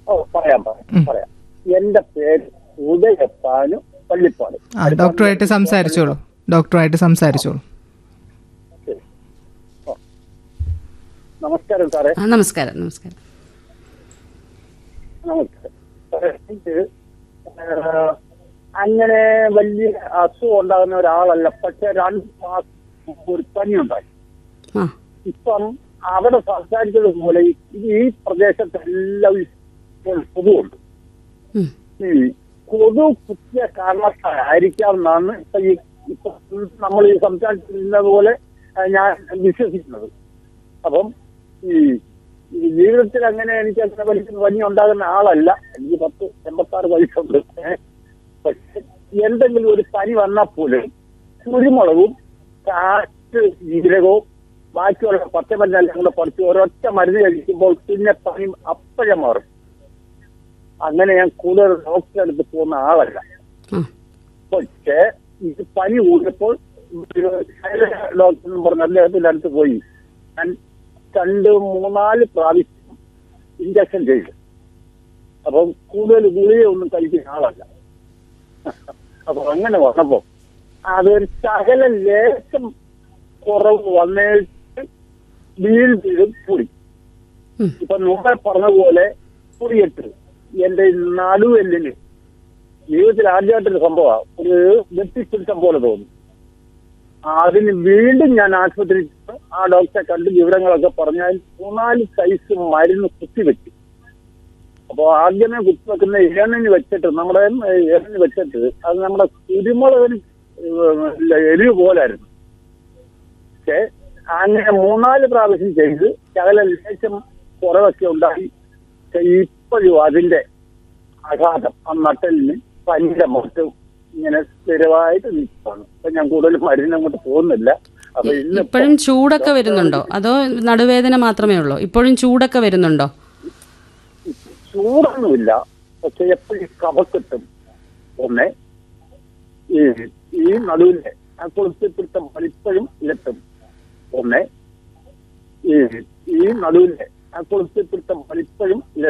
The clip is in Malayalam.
ഓ പറയാം പറയാം പറയാം എന്റെ പേര് ഉദയപ്പാനു പള്ളിപ്പാട് ആ ഡോക്ടറുമായിട്ട് സംസാരിച്ചോളൂ ഡോക്ടറുമായിട്ട് സംസാരിച്ചോളൂ ശരി. ഓ. നമസ്കാരം സാറേ ആ നമസ്കാരം നമസ്കാരം നമസ്കാരം സാറേ, എനിക്ക് ആ, അങ്ങനെ വലിയ അസുഖം ഉണ്ടാകുന്ന ഒരാളല്ല പക്ഷെ രണ്ട് മാസം മുമ്പ് ഒരു പനിയുണ്ടായി ആ ഇപ്പം അവിടെ സംസാരിച്ചത് പോലെ ഈ- ഈ പ്രദേശത്തെല്ലാം ഇപ്പോൾ കൊതുകുണ്ട് ഉം. ഈ കൊതു കുത്തിയ കാരണത്തായിരിക്കാം എന്നാണ് ഇപ്പൊ ഈ ഇപ്പൊ നമ്മൾ ഈ സംസാരിച്ചിരുന്നത് പോലെ ആ, ഞാൻ വിശ്വസിക്കുന്നത് അപ്പം ഈ ഈ ജീവിതത്തിൽ അങ്ങനെ എനിക്ക് അങ്ങനെ വലിയ പനി ഉണ്ടാകുന്ന ആളല്ല എനിക്ക് പത്ത് എൺപത്തി ആറ് വയസ്സുണ്ട് ഏ. പക്ഷെ എന്തെങ്കിലും ഒരു പനി വന്നാൽ പോലും കുരുമുളകും കാറ്റ് ജീരകവും ബാക്കിയുള്ള പച്ചമരുന്നെല്ലാം കൂടെ പഠിച്ച് ഒരൊറ്റ മരുന്ന് കഴിക്കുമ്പോൾ പിന്നെ പനി അപ്പോഴേ മാറും അങ്ങനെ ഞാൻ കൂടുതൽ ഡോക്ടറെ അടുത്ത് പോകുന്ന ആളല്ല ആ പക്ഷേ ഇത് പനി കൂടിയപ്പോൾ ഡോക്ടർ എന്ന് പറഞ്ഞ അദ്ദേഹത്തിന്റെ അടുത്ത് പോയി ഞാൻ രണ്ട് മൂന്നാല് പ്രാവശ്യം ഇഞ്ചക്ഷൻ ചെയ്തു അപ്പം കൂടുതൽ ഗുളികയൊന്നും കഴിക്കുന്ന ആളല്ല അപ്പൊ അങ്ങനെ വന്നപ്പോ അതൊരു ശകല ലേശം കുറവ് വന്നിട്ട് വീണ്ടും കൂടി ഉം. ഇപ്പൊ മുമ്പേ പറഞ്ഞ പോലെ കൂടിയിട്ട് എന്റെ നടുവെല്ലിന് ജീവിതത്തിൽ ആദ്യമായിട്ടൊരു സംഭവമാണ് ഒരു വ്യക്തിപ്പിടുത്തം പോലെ തോന്നി അതിന് വീണ്ടും ഞാൻ ആശുപത്രിയിൽ ചെന്ന് ആ ഡോക്ടറെ കണ്ട് വിവരങ്ങളൊക്കെ പറഞ്ഞാൽ മൂന്നാല് സൈസ് മരുന്ന് കുത്തിവെച്ചു അപ്പോ ആദ്യമേ കുത്തിവെക്കുന്ന ഇരണിന് വെച്ചിട്ട് നമ്മുടെ ഇരണിന് വെച്ചിട്ട് അത് നമ്മുടെ കുരുമുളകിന് ഏഹ് എരിവ് പോലായിരുന്നു പക്ഷേ അങ്ങനെ മൂന്നാല് പ്രാവശ്യം ചെയ്ത് ശകല ലേശം കുറവൊക്കെ ഉണ്ടായി പക്ഷേ ഇപ്പോഴും അതിന്റെ ആഘാതം ആ നട്ടലിന് പനിയുടെ മുഖത്ത് ഇങ്ങനെ സ്ഥിരമായിട്ട് നിൽക്കുകയാണ് അപ്പൊ ഞാൻ കൂടുതൽ മരുന്ന് അങ്ങോട്ട് പോകുന്നില്ല അപ്പൊ ഇന്ന് ഇപ്പോഴും ചൂടൊക്കെ വരുന്നുണ്ടോ അതോ നടുവേദന മാത്രമേ ഉള്ളൂ ഇപ്പോഴും ചൂടൊക്കെ വരുന്നുണ്ടോ ചൂടൊന്നുമില്ല പക്ഷെ എപ്പോഴും കഫക്കെട്ടും ഒന്ന് ഈ ഈ നടുവിന്റെ ആ കുളിപ്പിടുത്തം ഇപ്പോഴും ഇലട്ടും ഒന്ന് ഈ ഈ നടുവിന്റെ ആ കുളിപ്പിടുത്തം ഇപ്പോഴും